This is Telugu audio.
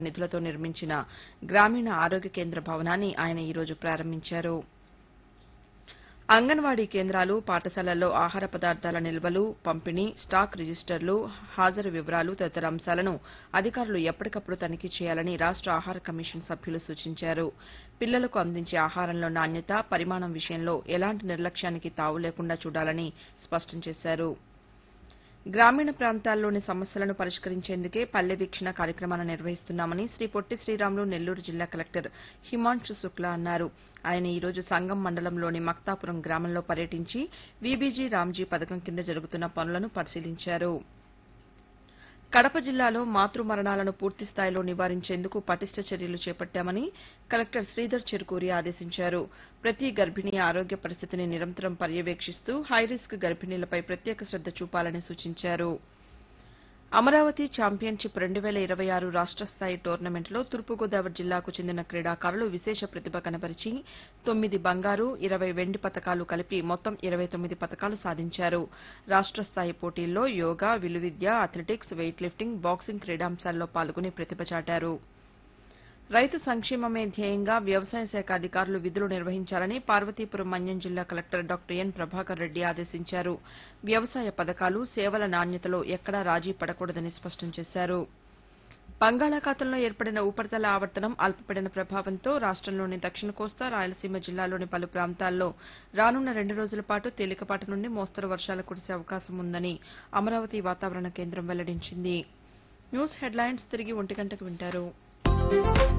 నిధులతో నిర్మించిన గ్రామీణ ఆరోగ్య కేంద్ర భవనాన్ని ఆయన ఈ రోజు ప్రారంభించారు అంగన్వాడీ కేంద్రాలు పాఠశాలల్లో ఆహార పదార్థాల నిల్వలు పంపిణీ స్టాక్ రిజిస్టర్లు హాజరు వివరాలు తదితర అంశాలను అధికారులు ఎప్పటికప్పుడు తనిఖీ చేయాలని రాష్ట ఆహార కమిషన్ సభ్యులు సూచించారు పిల్లలకు అందించే ఆహారంలో నాణ్యత పరిమాణం విషయంలో ఎలాంటి నిర్లక్ష్యానికి తావు లేకుండా చూడాలని స్పష్టం చేశారు గ్రామీణ ప్రాంతాల్లోని సమస్యలను పరిష్కరించేందుకే పల్లె వీక్షణ కార్యక్రమాన్ని నిర్వహిస్తున్నామని శ్రీ పొట్టి శ్రీరాములు నెల్లూరు జిల్లా కలెక్టర్ హిమాంశు శుక్లా అన్నారు ఆయన ఈ రోజు సంగం మండలంలోని మక్తాపురం గ్రామంలో పర్యటించి వీబీజీ రామ్జీ పథకం కింద జరుగుతున్న పనులను పరిశీలించారు కడప జిల్లాలో మాతృ మరణాలను పూర్తి స్థాయిలో నివారించేందుకు పటిష్ట చర్యలు చేపట్టామని కలెక్టర్ శ్రీధర్ చెరుకూరి ఆదేశించారు ప్రతి గర్భిణీ ఆరోగ్య పరిస్థితిని నిరంతరం పర్యవేక్షిస్తూ హైరిస్క్ గర్భిణీలపై ప్రత్యేక శ్రద్ద చూపాలని సూచించారు అమరావతి ఛాంపియన్షిప్ రెండు వేల ఇరవై ఆరు రాష్ట స్థాయి టోర్నమెంట్లో తూర్పుగోదావరి జిల్లాకు చెందిన క్రీడాకారులు విశేష ప్రతిభ కనబరిచి తొమ్మిది బంగారు ఇరవై వెండి పతకాలు కలిపి మొత్తం ఇరవై తొమ్మిది పతకాలు సాధించారు రాష్ట స్థాయి పోటీల్లో యోగా విలువిద్య అథ్లెటిక్స్ వెయిట్ లిఫ్టింగ్ బాక్సింగ్ క్రీడాంశాల్లో పాల్గొని ప్రతిభ చాటారు రైతు సంక్షేమమే ధ్యేయంగా వ్యవసాయ శాఖ అధికారులు విధులు నిర్వహించాలని పార్వతీపురం మన్యం జిల్లా collector doctor N Prabhakar Reddy ఆదేశించారు వ్యవసాయ పథకాలు సేవల నాణ్యతలో ఎక్కడా రాజీ పడకూడదని స్పష్టం చేశారు బంగాళాఖాతంలో ఏర్పడిన ఉపరితల ఆవర్తనం అల్పపీడన ప్రభావంతో రాష్టంలోని దక్షిణ కోస్తా రాయలసీమ జిల్లాలోని పలు ప్రాంతాల్లో రానున్న రెండు రోజుల పాటు తేలికపాటి నుండి మోస్తరు వర్షాలు కురిసే అవకాశం ఉందని అమరావతి వాతావరణ కేంద్రం వెల్లడించింది న్యూస్ హెడ్లైన్స్ తిరిగి ఒంటి గంటకు వింటారు